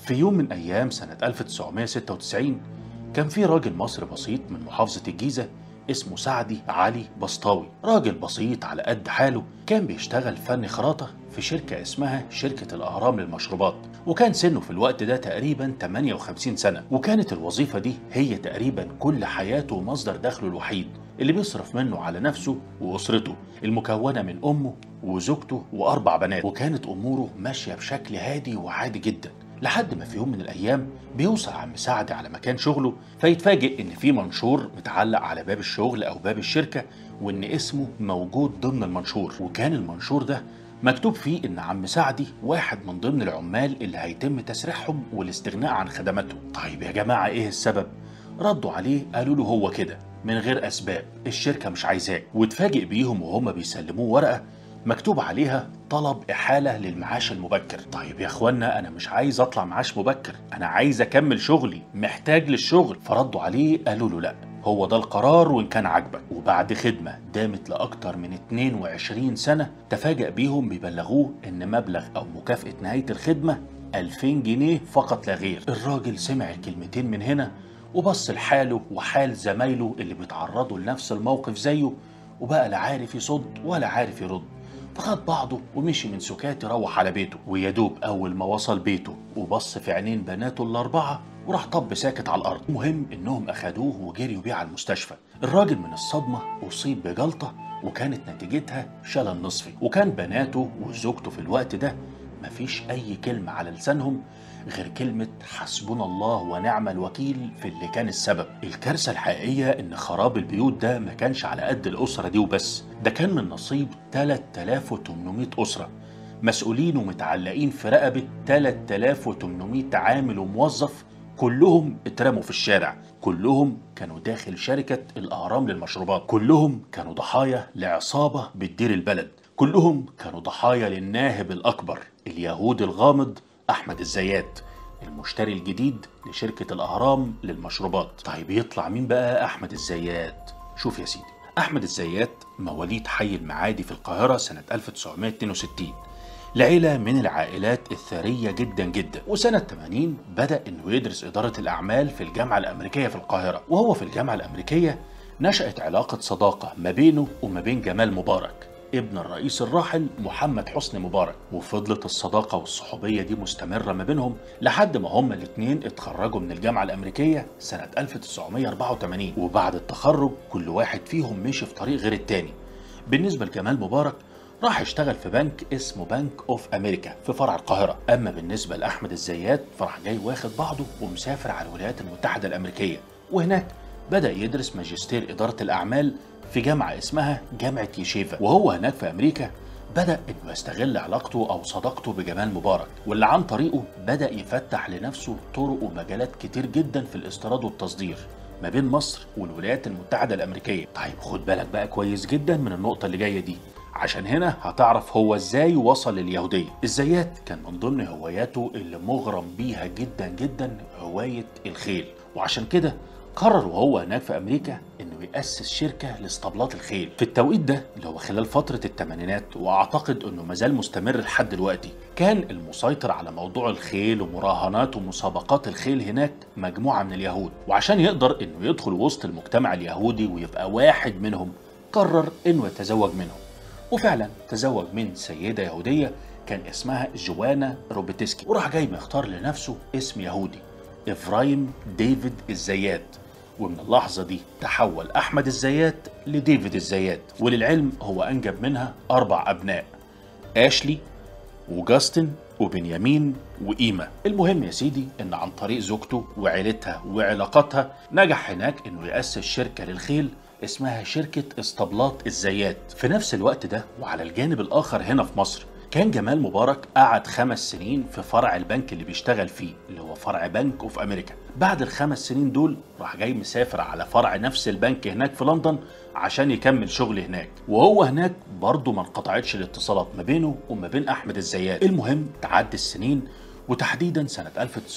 في يوم من أيام سنة 1996 كان في راجل مصري بسيط من محافظة الجيزة اسمه سعدي علي بسطاوي راجل بسيط على قد حاله كان بيشتغل فني خراطة في شركة اسمها شركة الأهرام للمشروبات وكان سنه في الوقت ده تقريبا 58 سنة وكانت الوظيفة دي هي تقريبا كل حياته ومصدر دخله الوحيد اللي بيصرف منه على نفسه وأسرته المكونة من أمه وزوجته وأربع بنات وكانت أموره ماشية بشكل هادي وعادي جدا لحد ما في يوم من الايام بيوصل عم سعد على مكان شغله فيتفاجئ ان في منشور متعلق على باب الشغل او باب الشركه وان اسمه موجود ضمن المنشور وكان المنشور ده مكتوب فيه ان عم سعدي واحد من ضمن العمال اللي هيتم تسريحهم والاستغناء عن خدماتهم طيب يا جماعه ايه السبب ردوا عليه قالوا له هو كده من غير اسباب الشركه مش عايزاه واتفاجئ بيهم وهم بيسلموه ورقه مكتوب عليها طلب إحالة للمعاش المبكر طيب يا أخوانا أنا مش عايز أطلع معاش مبكر أنا عايز أكمل شغلي محتاج للشغل فردوا عليه قالوا له لأ هو ده القرار وإن كان عاجبك وبعد خدمة دامت لأكتر من 22 سنة تفاجأ بيهم بيبلغوه إن مبلغ أو مكافأة نهاية الخدمة 2000 جنيه فقط لا غير الراجل سمع الكلمتين من هنا وبص لحاله وحال زمايله اللي بيتعرضوا لنفس الموقف زيه وبقى لا عارف يصد ولا عارف يرد فخد بعضه ومشي من سكات روح على بيته ويا دوب اول ما وصل بيته وبص في عينين بناته الاربعه وراح طب ساكت على الارض المهم انهم اخدوه وجريوا بيه على المستشفى الراجل من الصدمه اصيب بجلطه وكانت نتيجتها شلل نصفي وكان بناته وزوجته في الوقت ده مفيش اي كلمه على لسانهم غير كلمة حسبنا الله ونعم الوكيل في اللي كان السبب الكارثة الحقيقية ان خراب البيوت ده ما كانش على قد الأسرة دي وبس ده كان من نصيب 3800 أسرة مسؤولين ومتعلقين في رقبة 3800 عامل وموظف كلهم اترموا في الشارع كلهم كانوا داخل شركة الأهرام للمشروبات كلهم كانوا ضحايا لعصابة بتدير البلد كلهم كانوا ضحايا للناهب الأكبر اليهود الغامض أحمد الزيات المشتري الجديد لشركة الأهرام للمشروبات طيب يطلع مين بقى أحمد الزيات شوف يا سيدي أحمد الزيات مواليد حي المعادي في القاهرة سنة 1962 لعيلة من العائلات الثرية جدا جدا وسنة 80 بدأ أنه يدرس إدارة الأعمال في الجامعة الأمريكية في القاهرة وهو في الجامعة الأمريكية نشأت علاقة صداقة ما بينه وما بين جمال مبارك ابن الرئيس الراحل محمد حسني مبارك وفضلت الصداقة والصحوبية دي مستمرة ما بينهم لحد ما هما الاتنين اتخرجوا من الجامعة الأمريكية سنة 1984 وبعد التخرج كل واحد فيهم مشي في طريق غير التاني بالنسبة لجمال مبارك راح يشتغل في بنك اسمه بنك اوف امريكا في فرع القاهره اما بالنسبه لاحمد الزيات فراح جاي واخد بعضه ومسافر على الولايات المتحده الامريكيه وهناك بدا يدرس ماجستير اداره الاعمال في جامعه اسمها جامعه يشيفا وهو هناك في امريكا بدا انه يستغل علاقته او صداقته بجمال مبارك واللي عن طريقه بدا يفتح لنفسه طرق ومجالات كتير جدا في الاستيراد والتصدير ما بين مصر والولايات المتحده الامريكيه طيب خد بالك بقى كويس جدا من النقطه اللي جايه دي عشان هنا هتعرف هو ازاي وصل لليهودية الزيات كان من ضمن هواياته اللي مغرم بيها جدا جدا هواية الخيل وعشان كده قرر وهو هناك في امريكا انه ياسس شركه لاسطبلات الخيل في التوقيت ده اللي هو خلال فتره الثمانينات واعتقد انه مازال مستمر لحد دلوقتي كان المسيطر على موضوع الخيل ومراهنات ومسابقات الخيل هناك مجموعه من اليهود وعشان يقدر انه يدخل وسط المجتمع اليهودي ويبقى واحد منهم قرر انه يتزوج منهم وفعلا تزوج من سيده يهوديه كان اسمها جوانا روبيتسكي وراح جاي مختار لنفسه اسم يهودي افرايم ديفيد الزيات ومن اللحظة دي تحول أحمد الزيات لديفيد الزيات وللعلم هو أنجب منها أربع أبناء آشلي وجاستن وبنيامين وإيما المهم يا سيدي إن عن طريق زوجته وعيلتها وعلاقاتها نجح هناك إنه يأسس شركة للخيل اسمها شركة اسطبلات الزيات في نفس الوقت ده وعلى الجانب الآخر هنا في مصر كان جمال مبارك قعد خمس سنين في فرع البنك اللي بيشتغل فيه اللي هو فرع بنك اوف امريكا بعد الخمس سنين دول راح جاي مسافر على فرع نفس البنك هناك في لندن عشان يكمل شغل هناك وهو هناك برضه ما انقطعتش الاتصالات ما بينه وما بين احمد الزيات المهم تعدي السنين وتحديدا سنة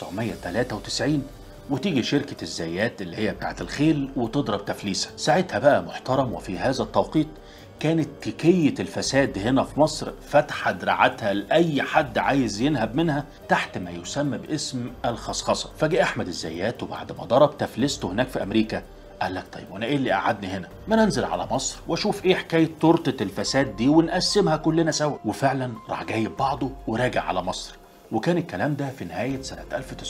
1993 وتيجي شركة الزيات اللي هي بتاعت الخيل وتضرب تفليسة ساعتها بقى محترم وفي هذا التوقيت كانت تكية الفساد هنا في مصر فاتحة دراعاتها لأي حد عايز ينهب منها تحت ما يسمى باسم الخصخصة فجاء أحمد الزيات وبعد ما ضرب تفلسته هناك في أمريكا قال لك طيب وانا ايه اللي قعدني هنا؟ ما ننزل على مصر واشوف ايه حكايه تورته الفساد دي ونقسمها كلنا سوا، وفعلا راح جايب بعضه وراجع على مصر. وكان الكلام ده في نهاية سنة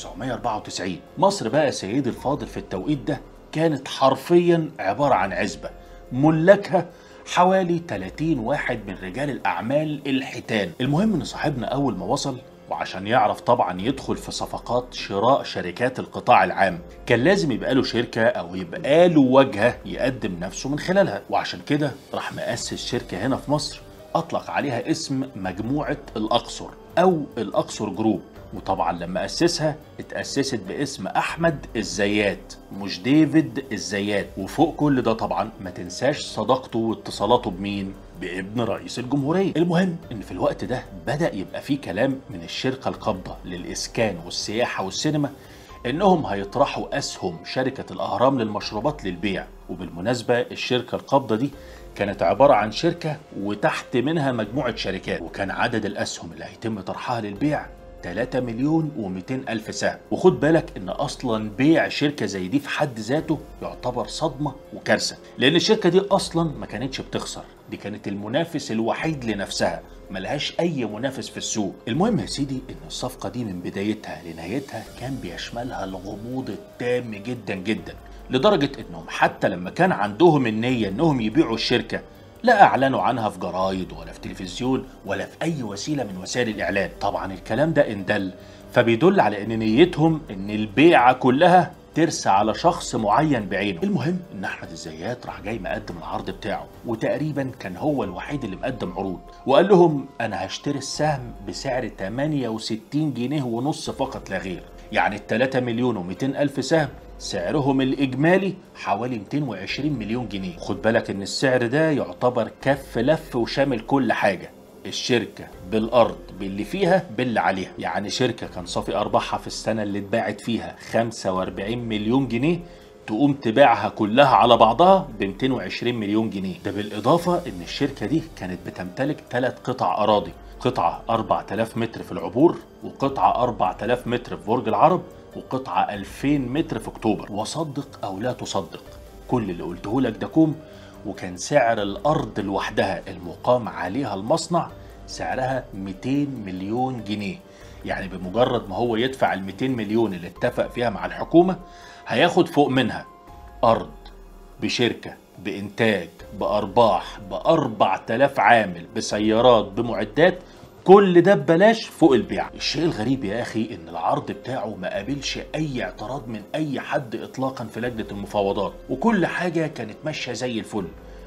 1994 مصر بقى يا سيدي الفاضل في التوقيت ده كانت حرفيا عبارة عن عزبة ملكها حوالي 30 واحد من رجال الأعمال الحيتان المهم إن صاحبنا أول ما وصل وعشان يعرف طبعا يدخل في صفقات شراء شركات القطاع العام كان لازم يبقى له شركة أو يبقى له واجهة يقدم نفسه من خلالها وعشان كده راح مؤسس شركة هنا في مصر أطلق عليها اسم مجموعة الأقصر أو الأقصر جروب وطبعا لما أسسها اتأسست باسم أحمد الزيات مش ديفيد الزيات وفوق كل ده طبعا ما تنساش صداقته واتصالاته بمين بابن رئيس الجمهورية المهم ان في الوقت ده بدأ يبقى فيه كلام من الشركة القابضة للإسكان والسياحة والسينما انهم هيطرحوا اسهم شركة الاهرام للمشروبات للبيع وبالمناسبة الشركة القابضة دي كانت عبارة عن شركة وتحت منها مجموعة شركات وكان عدد الاسهم اللي هيتم طرحها للبيع 3 مليون و200 ألف سهم وخد بالك إن أصلا بيع شركة زي دي في حد ذاته يعتبر صدمة وكارثة لأن الشركة دي أصلا ما كانتش بتخسر دي كانت المنافس الوحيد لنفسها ملهاش أي منافس في السوق المهم يا سيدي إن الصفقة دي من بدايتها لنهايتها كان بيشملها الغموض التام جدا جدا لدرجة إنهم حتى لما كان عندهم النية إنهم يبيعوا الشركة لا اعلنوا عنها في جرايد ولا في تلفزيون ولا في اي وسيله من وسائل الاعلان طبعا الكلام ده ان دل فبيدل على ان نيتهم ان البيعه كلها ترسى على شخص معين بعينه المهم ان احمد الزيات راح جاي مقدم العرض بتاعه وتقريبا كان هو الوحيد اللي مقدم عروض وقال لهم انا هشتري السهم بسعر 68 جنيه ونص فقط لا غير يعني ال 3 مليون و200 الف سهم سعرهم الإجمالي حوالي 220 مليون جنيه خد بالك إن السعر ده يعتبر كف لف وشامل كل حاجة الشركة بالأرض باللي فيها باللي عليها يعني شركة كان صافي أرباحها في السنة اللي اتباعت فيها 45 مليون جنيه تقوم تبيعها كلها على بعضها ب 220 مليون جنيه ده بالإضافة إن الشركة دي كانت بتمتلك ثلاث قطع أراضي قطعة 4000 متر في العبور وقطعة 4000 متر في برج العرب وقطعة 2000 متر في أكتوبر وصدق أو لا تصدق كل اللي قلته لك ده كوم وكان سعر الأرض لوحدها المقام عليها المصنع سعرها 200 مليون جنيه يعني بمجرد ما هو يدفع ال 200 مليون اللي اتفق فيها مع الحكومة هياخد فوق منها أرض بشركة بإنتاج بأرباح ب 4000 عامل بسيارات بمعدات كل ده ببلاش فوق البيع الشيء الغريب يا اخي ان العرض بتاعه ما قابلش اي اعتراض من اي حد اطلاقا في لجنه المفاوضات وكل حاجه كانت ماشيه زي الفل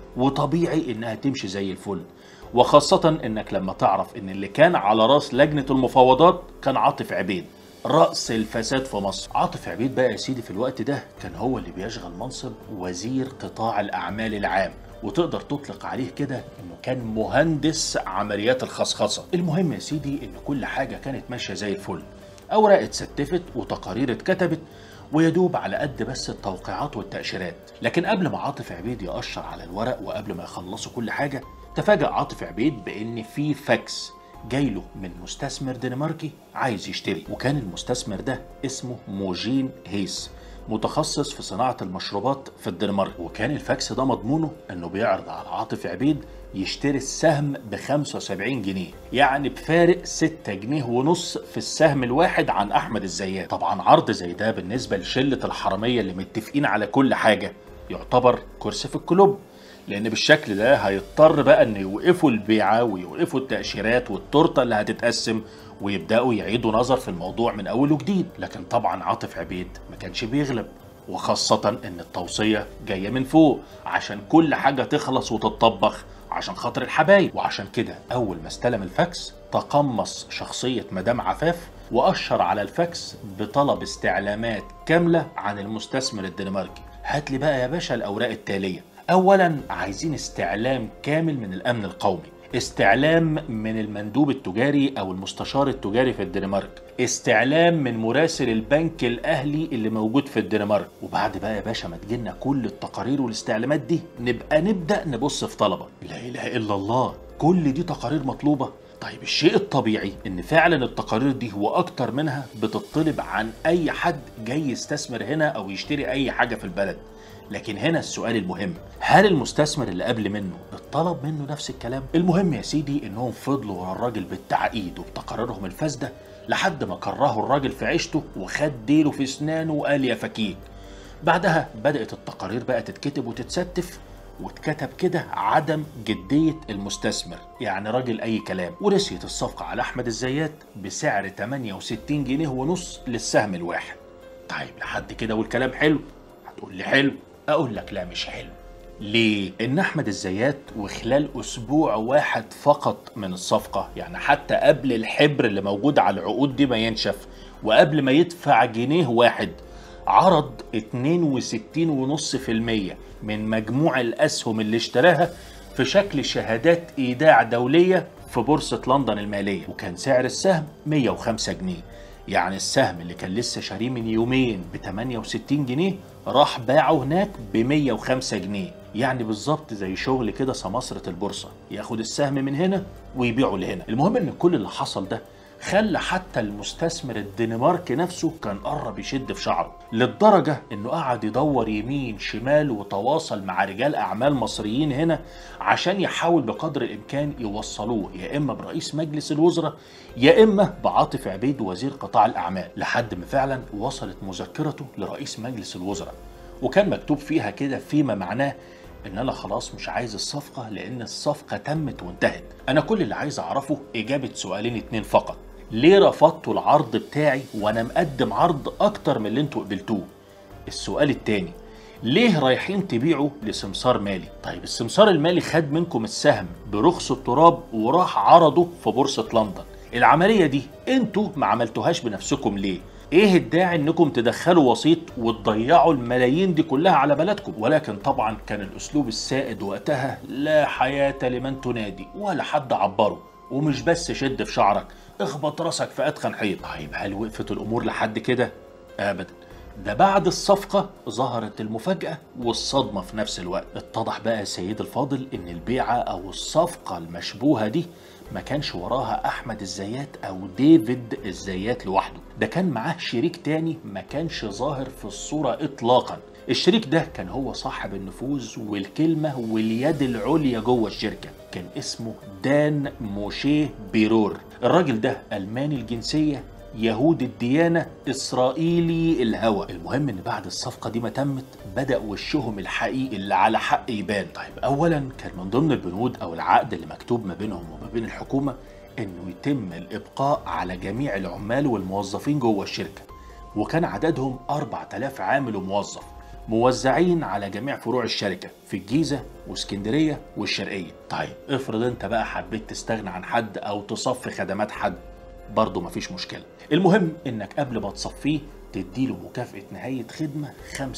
وطبيعي انها تمشي زي الفل وخاصة انك لما تعرف ان اللي كان على راس لجنة المفاوضات كان عاطف عبيد رأس الفساد في مصر عاطف عبيد بقى يا سيدي في الوقت ده كان هو اللي بيشغل منصب وزير قطاع الأعمال العام وتقدر تطلق عليه كده انه كان مهندس عمليات الخصخصه المهم يا سيدي ان كل حاجه كانت ماشيه زي الفل اوراق اتستفت وتقارير اتكتبت ويدوب على قد بس التوقيعات والتأشيرات لكن قبل ما عاطف عبيد يقشر على الورق وقبل ما يخلصوا كل حاجة تفاجأ عاطف عبيد بأن في فاكس جاي له من مستثمر دنماركي عايز يشتري وكان المستثمر ده اسمه موجين هيس متخصص في صناعة المشروبات في الدنمارك وكان الفاكس ده مضمونه انه بيعرض على عاطف عبيد يشتري السهم ب 75 جنيه يعني بفارق 6 جنيه ونص في السهم الواحد عن احمد الزيات طبعا عرض زي ده بالنسبة لشلة الحرامية اللي متفقين على كل حاجة يعتبر كرسي في الكلوب لان بالشكل ده هيضطر بقى ان يوقفوا البيعه ويوقفوا التاشيرات والتورته اللي هتتقسم ويبداوا يعيدوا نظر في الموضوع من اول وجديد لكن طبعا عاطف عبيد ما كانش بيغلب وخاصة ان التوصية جاية من فوق عشان كل حاجة تخلص وتتطبخ عشان خاطر الحبايب وعشان كده اول ما استلم الفاكس تقمص شخصية مدام عفاف واشر على الفاكس بطلب استعلامات كاملة عن المستثمر الدنماركي هات لي بقى يا باشا الاوراق التالية اولا عايزين استعلام كامل من الامن القومي استعلام من المندوب التجاري او المستشار التجاري في الدنمارك استعلام من مراسل البنك الاهلي اللي موجود في الدنمارك وبعد بقى يا باشا ما تجيلنا كل التقارير والاستعلامات دي نبقى نبدا نبص في طلبه لا اله الا الله كل دي تقارير مطلوبه طيب الشيء الطبيعي ان فعلا التقارير دي واكتر منها بتطلب عن اي حد جاي يستثمر هنا او يشتري اي حاجه في البلد لكن هنا السؤال المهم هل المستثمر اللي قبل منه اتطلب منه نفس الكلام المهم يا سيدي انهم فضلوا ورا الراجل بالتعقيد وبتقاريرهم الفاسده لحد ما كرهه الراجل في عيشته وخد ديله في اسنانه وقال يا فكيك بعدها بدات التقارير بقى تتكتب وتتستف واتكتب كده عدم جدية المستثمر يعني راجل أي كلام ورسيت الصفقة على أحمد الزيات بسعر 68 جنيه ونص للسهم الواحد طيب لحد كده والكلام حلو هتقول لي حلو أقول لك لا مش حلو ليه؟ إن أحمد الزيات وخلال أسبوع واحد فقط من الصفقة يعني حتى قبل الحبر اللي موجود على العقود دي ما ينشف وقبل ما يدفع جنيه واحد عرض 62.5% من مجموع الأسهم اللي اشتراها في شكل شهادات إيداع دولية في بورصة لندن المالية وكان سعر السهم 105 جنيه يعني السهم اللي كان لسه شاريه من يومين ب 68 جنيه راح باعه هناك ب 105 جنيه يعني بالظبط زي شغل كده سماسرة البورصة ياخد السهم من هنا ويبيعه لهنا المهم ان كل اللي حصل ده خلى حتى المستثمر الدنماركي نفسه كان قرب يشد في شعره للدرجة انه قعد يدور يمين شمال وتواصل مع رجال اعمال مصريين هنا عشان يحاول بقدر الامكان يوصلوه يا اما برئيس مجلس الوزراء يا اما بعاطف عبيد وزير قطاع الاعمال لحد ما فعلا وصلت مذكرته لرئيس مجلس الوزراء وكان مكتوب فيها كده فيما معناه ان انا خلاص مش عايز الصفقة لان الصفقة تمت وانتهت انا كل اللي عايز اعرفه اجابة سؤالين اتنين فقط ليه رفضتوا العرض بتاعي وانا مقدم عرض اكتر من اللي انتوا قبلتوه السؤال التاني ليه رايحين تبيعوا لسمسار مالي طيب السمسار المالي خد منكم السهم برخص التراب وراح عرضه في بورصة لندن العملية دي انتوا ما عملتوهاش بنفسكم ليه ايه الداعي انكم تدخلوا وسيط وتضيعوا الملايين دي كلها على بلدكم ولكن طبعا كان الاسلوب السائد وقتها لا حياة لمن تنادي ولا حد عبره ومش بس شد في شعرك اخبط راسك في اتخن حيط طيب هل وقفت الامور لحد كده ابدا ده بعد الصفقة ظهرت المفاجأة والصدمة في نفس الوقت اتضح بقى يا سيد الفاضل ان البيعة او الصفقة المشبوهة دي ما كانش وراها احمد الزيات او ديفيد الزيات لوحده ده كان معاه شريك تاني ما كانش ظاهر في الصورة اطلاقا الشريك ده كان هو صاحب النفوذ والكلمة واليد العليا جوه الشركة كان اسمه دان موشيه بيرور الراجل ده ألماني الجنسية يهود الديانة إسرائيلي الهوى المهم إن بعد الصفقة دي ما تمت بدأ وشهم الحقيقي اللي على حق يبان طيب أولا كان من ضمن البنود أو العقد اللي مكتوب ما بينهم وما بين الحكومة إنه يتم الإبقاء على جميع العمال والموظفين جوه الشركة وكان عددهم 4000 عامل وموظف موزعين على جميع فروع الشركة في الجيزة واسكندرية والشرقية طيب افرض انت بقى حبيت تستغنى عن حد او تصفي خدمات حد برضه مفيش مشكلة المهم انك قبل ما تصفيه تديله مكافأة نهاية خدمة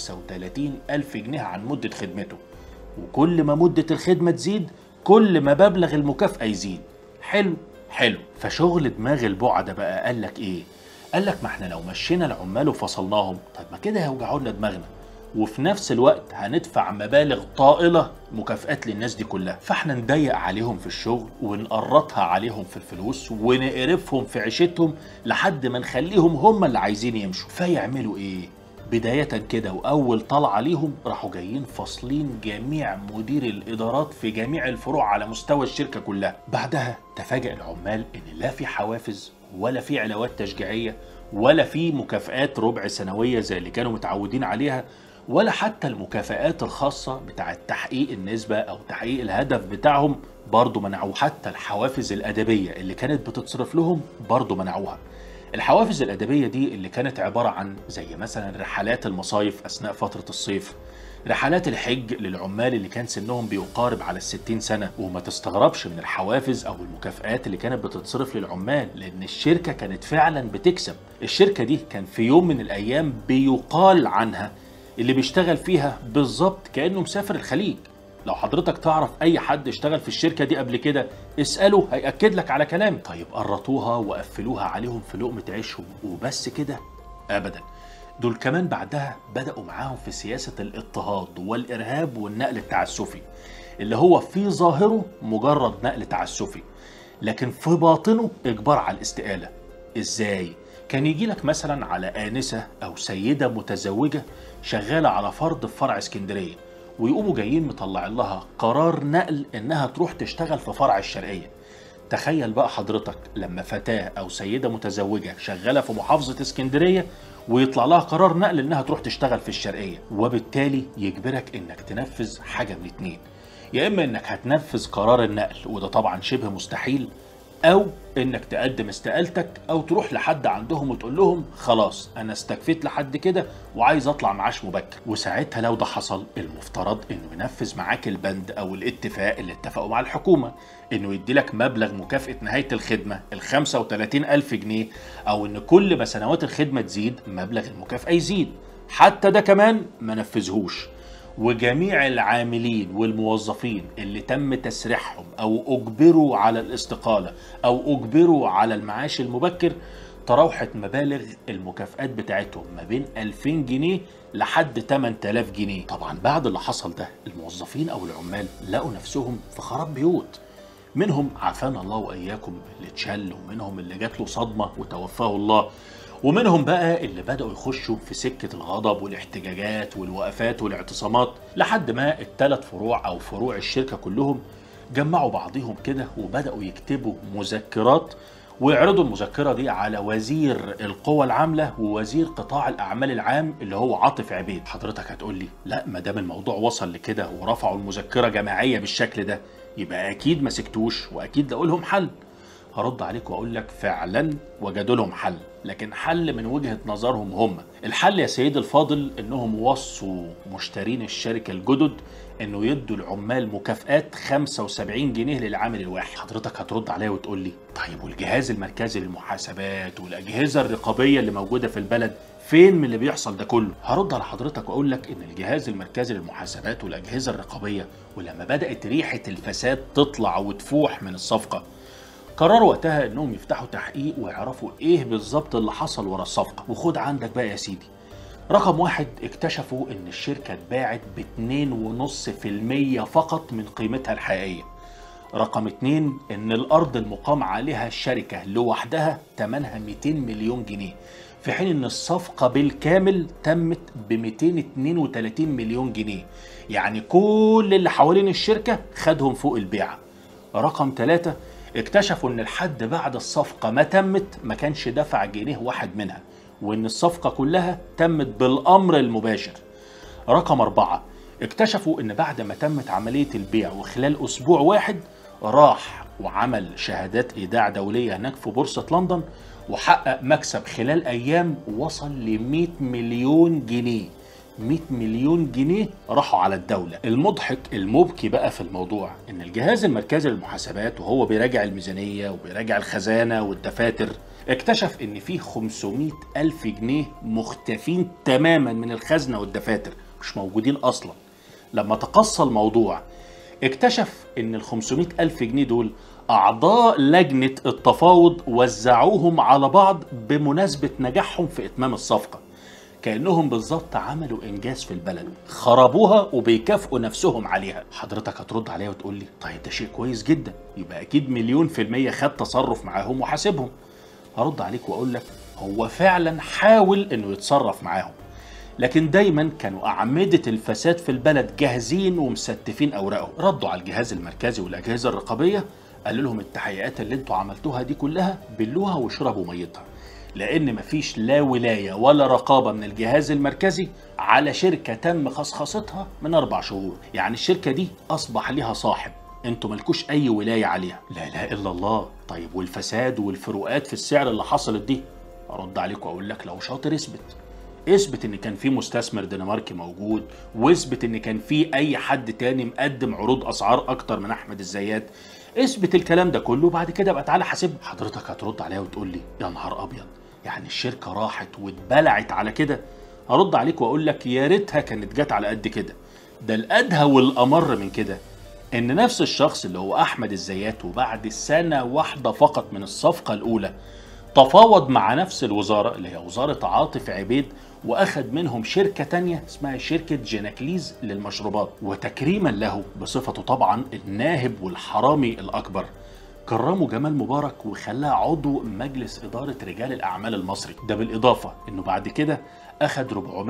35 ألف جنيه عن مدة خدمته وكل ما مدة الخدمة تزيد كل ما مبلغ المكافأة يزيد حلو حلو فشغل دماغ البعدة بقى قال لك ايه قال لك ما احنا لو مشينا العمال وفصلناهم طيب ما كده هيوجعوا لنا دماغنا وفي نفس الوقت هندفع مبالغ طائلة مكافآت للناس دي كلها فاحنا نضيق عليهم في الشغل ونقرطها عليهم في الفلوس ونقرفهم في عيشتهم لحد ما نخليهم هم اللي عايزين يمشوا فيعملوا ايه بداية كده وأول طلعة ليهم راحوا جايين فاصلين جميع مدير الإدارات في جميع الفروع على مستوى الشركة كلها بعدها تفاجأ العمال إن لا في حوافز ولا في علاوات تشجيعية ولا في مكافآت ربع سنوية زي اللي كانوا متعودين عليها ولا حتى المكافآت الخاصة بتاعة تحقيق النسبة أو تحقيق الهدف بتاعهم برضه منعوه حتى الحوافز الأدبية اللي كانت بتتصرف لهم برضه منعوها الحوافز الأدبية دي اللي كانت عبارة عن زي مثلا رحلات المصايف أثناء فترة الصيف رحلات الحج للعمال اللي كان سنهم بيقارب على الستين سنة وما تستغربش من الحوافز أو المكافآت اللي كانت بتتصرف للعمال لأن الشركة كانت فعلا بتكسب الشركة دي كان في يوم من الأيام بيقال عنها اللي بيشتغل فيها بالظبط كأنه مسافر الخليج لو حضرتك تعرف اي حد اشتغل في الشركه دي قبل كده اساله هياكد لك على كلامي طيب قرطوها وقفلوها عليهم في لقمه عيشهم وبس كده ابدا دول كمان بعدها بداوا معاهم في سياسه الاضطهاد والارهاب والنقل التعسفي اللي هو في ظاهره مجرد نقل تعسفي لكن في باطنه اجبار على الاستقاله ازاي كان يجي لك مثلا على آنسة أو سيدة متزوجة شغالة على فرد في فرع اسكندرية ويقوموا جايين مطلع لها قرار نقل إنها تروح تشتغل في فرع الشرقية تخيل بقى حضرتك لما فتاة أو سيدة متزوجة شغالة في محافظة اسكندرية ويطلع لها قرار نقل إنها تروح تشتغل في الشرقية وبالتالي يجبرك إنك تنفذ حاجة من اتنين يا إما إنك هتنفذ قرار النقل وده طبعا شبه مستحيل او انك تقدم استقالتك او تروح لحد عندهم وتقول لهم خلاص انا استكفيت لحد كده وعايز اطلع معاش مبكر وساعتها لو ده حصل المفترض انه ينفذ معاك البند او الاتفاق اللي اتفقوا مع الحكومه انه يدي لك مبلغ مكافاه نهايه الخدمه ال 35 الف جنيه او ان كل ما سنوات الخدمه تزيد مبلغ المكافاه يزيد حتى ده كمان ما نفذهوش وجميع العاملين والموظفين اللي تم تسريحهم او اجبروا على الاستقاله او اجبروا على المعاش المبكر تراوحت مبالغ المكافآت بتاعتهم ما بين 2000 جنيه لحد 8000 جنيه طبعا بعد اللي حصل ده الموظفين او العمال لقوا نفسهم في خراب بيوت منهم عافانا الله واياكم اللي اتشل ومنهم اللي جات له صدمه وتوفاه الله ومنهم بقى اللي بدأوا يخشوا في سكة الغضب والاحتجاجات والوقفات والاعتصامات لحد ما الثلاث فروع أو فروع الشركة كلهم جمعوا بعضهم كده وبدأوا يكتبوا مذكرات ويعرضوا المذكرة دي على وزير القوى العاملة ووزير قطاع الأعمال العام اللي هو عاطف عبيد حضرتك هتقول لي لا ما دام الموضوع وصل لكده ورفعوا المذكرة جماعية بالشكل ده يبقى أكيد ما سكتوش وأكيد لقوا لهم حل هرد عليك واقول لك فعلا وجدوا لهم حل لكن حل من وجهه نظرهم هم الحل يا سيدي الفاضل انهم وصوا مشترين الشركه الجدد انه يدوا العمال مكافآت 75 جنيه للعامل الواحد حضرتك هترد عليا وتقول لي طيب والجهاز المركزي للمحاسبات والاجهزه الرقابيه اللي موجوده في البلد فين من اللي بيحصل ده كله؟ هرد على حضرتك واقول لك ان الجهاز المركزي للمحاسبات والاجهزه الرقابيه ولما بدات ريحه الفساد تطلع وتفوح من الصفقه قرروا وقتها انهم يفتحوا تحقيق ويعرفوا ايه بالظبط اللي حصل ورا الصفقه وخد عندك بقى يا سيدي رقم واحد اكتشفوا ان الشركه اتباعت ب 2.5% فقط من قيمتها الحقيقيه رقم اتنين ان الارض المقام عليها الشركه لوحدها ثمنها 200 مليون جنيه في حين ان الصفقه بالكامل تمت ب 232 مليون جنيه يعني كل اللي حوالين الشركه خدهم فوق البيعه رقم ثلاثة اكتشفوا ان الحد بعد الصفقة ما تمت ما كانش دفع جنيه واحد منها وان الصفقة كلها تمت بالامر المباشر رقم أربعة اكتشفوا ان بعد ما تمت عملية البيع وخلال اسبوع واحد راح وعمل شهادات ايداع دولية هناك في بورصة لندن وحقق مكسب خلال ايام وصل ل 100 مليون جنيه 100 مليون جنيه راحوا على الدولة المضحك المبكي بقى في الموضوع ان الجهاز المركزي للمحاسبات وهو بيراجع الميزانية وبيراجع الخزانة والدفاتر اكتشف ان في 500 الف جنيه مختفين تماما من الخزنة والدفاتر مش موجودين اصلا لما تقصى الموضوع اكتشف ان ال 500 الف جنيه دول اعضاء لجنة التفاوض وزعوهم على بعض بمناسبة نجاحهم في اتمام الصفقة كانهم بالظبط عملوا انجاز في البلد خربوها وبيكافئوا نفسهم عليها حضرتك هترد عليا وتقول لي طيب ده شيء كويس جدا يبقى اكيد مليون في المية خد تصرف معاهم وحاسبهم هرد عليك واقول لك هو فعلا حاول انه يتصرف معاهم لكن دايما كانوا أعمدة الفساد في البلد جاهزين ومستفين أوراقهم ردوا على الجهاز المركزي والأجهزة الرقابية قالوا لهم التحقيقات اللي انتوا عملتوها دي كلها بلوها واشربوا ميتها لان مفيش لا ولايه ولا رقابه من الجهاز المركزي على شركه تم خصخصتها من اربع شهور يعني الشركه دي اصبح ليها صاحب انتوا ملكوش اي ولايه عليها لا اله الا الله طيب والفساد والفروقات في السعر اللي حصلت دي ارد عليك واقول لك لو شاطر اثبت اثبت ان كان في مستثمر دنماركي موجود واثبت ان كان في اي حد تاني مقدم عروض اسعار اكتر من احمد الزيات اثبت الكلام ده كله وبعد كده بقى تعالى حاسب حضرتك هترد عليا وتقول لي يا نهار ابيض يعني الشركه راحت واتبلعت على كده هرد عليك واقول لك يا ريتها كانت جت على قد كده ده الأدهى والأمر من كده إن نفس الشخص اللي هو أحمد الزيات وبعد سنة واحدة فقط من الصفقة الأولى تفاوض مع نفس الوزارة اللي هي وزارة عاطف عبيد واخد منهم شركة تانية اسمها شركة جيناكليز للمشروبات وتكريما له بصفته طبعا الناهب والحرامي الأكبر كرموا جمال مبارك وخلاه عضو مجلس إدارة رجال الأعمال المصري ده بالإضافة إنه بعد كده أخد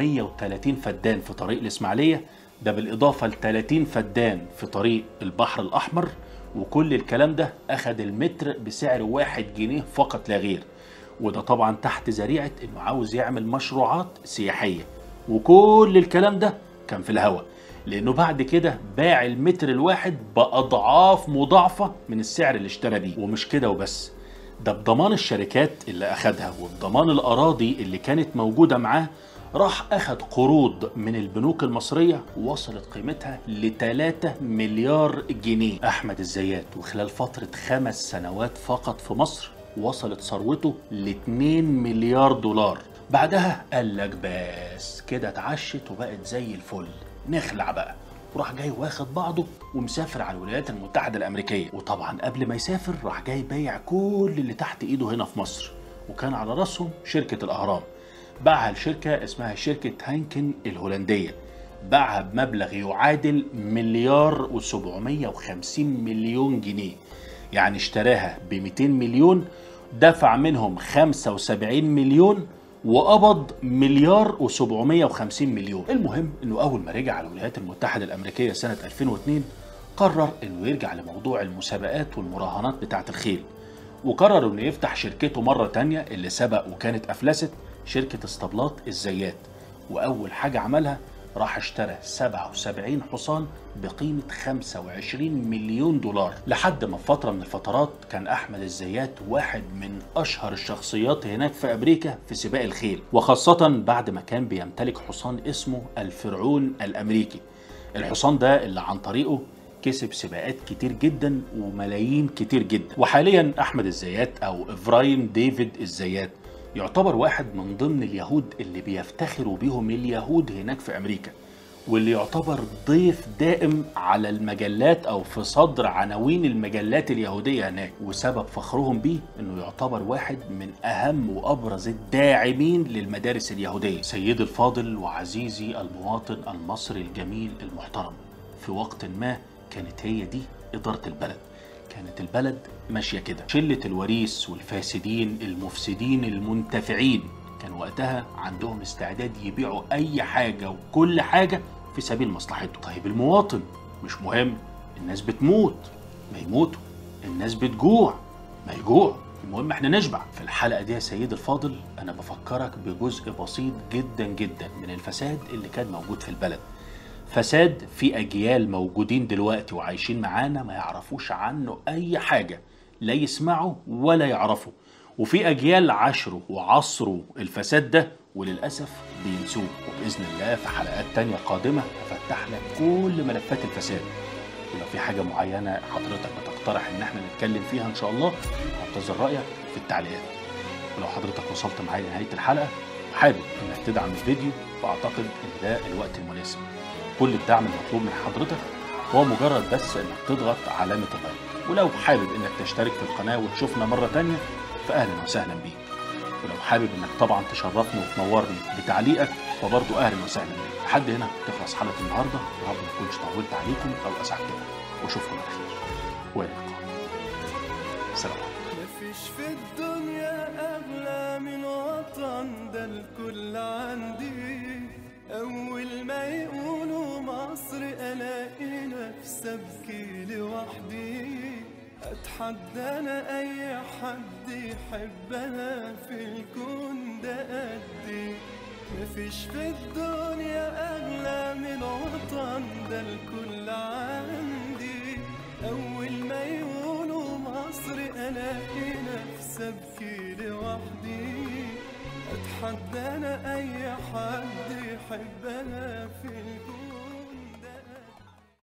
430 فدان في طريق الإسماعيلية ده بالإضافة ل 30 فدان في طريق البحر الأحمر وكل الكلام ده أخد المتر بسعر واحد جنيه فقط لا غير وده طبعا تحت ذريعة إنه عاوز يعمل مشروعات سياحية وكل الكلام ده كان في الهوا لأنه بعد كده باع المتر الواحد بأضعاف مضاعفة من السعر اللي اشترى بيه ومش كده وبس ده بضمان الشركات اللي أخدها وبضمان الأراضي اللي كانت موجودة معاه راح أخد قروض من البنوك المصرية وصلت قيمتها ل 3 مليار جنيه أحمد الزيات وخلال فترة خمس سنوات فقط في مصر وصلت ثروته ل 2 مليار دولار بعدها قال لك بس كده اتعشت وبقت زي الفل نخلع بقى وراح جاي واخد بعضه ومسافر على الولايات المتحدة الأمريكية وطبعا قبل ما يسافر راح جاي بايع كل اللي تحت إيده هنا في مصر وكان على راسهم شركة الأهرام باعها لشركة اسمها شركة هانكن الهولندية باعها بمبلغ يعادل مليار و750 مليون جنيه يعني اشتراها ب 200 مليون دفع منهم 75 مليون وقبض مليار و750 مليون المهم انه اول ما رجع على الولايات المتحدة الامريكية سنة 2002 قرر انه يرجع لموضوع المسابقات والمراهنات بتاعة الخيل وقرر انه يفتح شركته مرة تانية اللي سبق وكانت افلست شركة اسطبلات الزيات واول حاجة عملها راح اشترى 77 حصان بقيمة 25 مليون دولار لحد ما في فترة من الفترات كان أحمد الزيات واحد من أشهر الشخصيات هناك في أمريكا في سباق الخيل وخاصة بعد ما كان بيمتلك حصان اسمه الفرعون الأمريكي الحصان ده اللي عن طريقه كسب سباقات كتير جدا وملايين كتير جدا وحاليا أحمد الزيات أو إفرايم ديفيد الزيات يعتبر واحد من ضمن اليهود اللي بيفتخروا بيهم اليهود هناك في امريكا واللي يعتبر ضيف دائم على المجلات او في صدر عناوين المجلات اليهوديه هناك وسبب فخرهم بيه انه يعتبر واحد من اهم وابرز الداعمين للمدارس اليهوديه سيدي الفاضل وعزيزي المواطن المصري الجميل المحترم في وقت ما كانت هي دي اداره البلد كانت البلد ماشيه كده شله الوريث والفاسدين المفسدين المنتفعين كان وقتها عندهم استعداد يبيعوا اي حاجه وكل حاجه في سبيل مصلحته طيب المواطن مش مهم الناس بتموت ما يموتوا الناس بتجوع ما يجوع المهم احنا نشبع في الحلقه دي يا سيد الفاضل انا بفكرك بجزء بسيط جدا جدا من الفساد اللي كان موجود في البلد فساد في اجيال موجودين دلوقتي وعايشين معانا ما يعرفوش عنه اي حاجه لا يسمعوا ولا يعرفوا وفي اجيال عاشروا وعصروا الفساد ده وللاسف بينسوه وباذن الله في حلقات تانية قادمه هفتح لك كل ملفات الفساد ولو في حاجه معينه حضرتك بتقترح ان احنا نتكلم فيها ان شاء الله هنتظر رايك في التعليقات ولو حضرتك وصلت معايا لنهايه الحلقه وحابب انك تدعم الفيديو فاعتقد ان ده الوقت المناسب كل الدعم المطلوب من حضرتك هو مجرد بس انك تضغط علامة اللايك ولو حابب انك تشترك في القناة وتشوفنا مرة تانية فاهلا وسهلا بيك ولو حابب انك طبعا تشرفني وتنورني بتعليقك فبرضه اهلا وسهلا بيك لحد هنا تخلص حلقة النهاردة يا رب ما اكونش طولت عليكم او اسعدتكم واشوفكم على خير والى اللقاء سلام عليكم مفيش في الدنيا أغلى من وطن ده الكل عندي أول ما يقولوا مصر ألاقي نفسي أبكي لوحدي أتحدى أنا أي حد يحبها في الكون ده قدي مفيش في الدنيا أغلى من وطن ده الكل عندي أول ما يقولوا مصر ألاقي نفسي أبكي لوحدي أتحدى أنا أي حد يحبها في الكون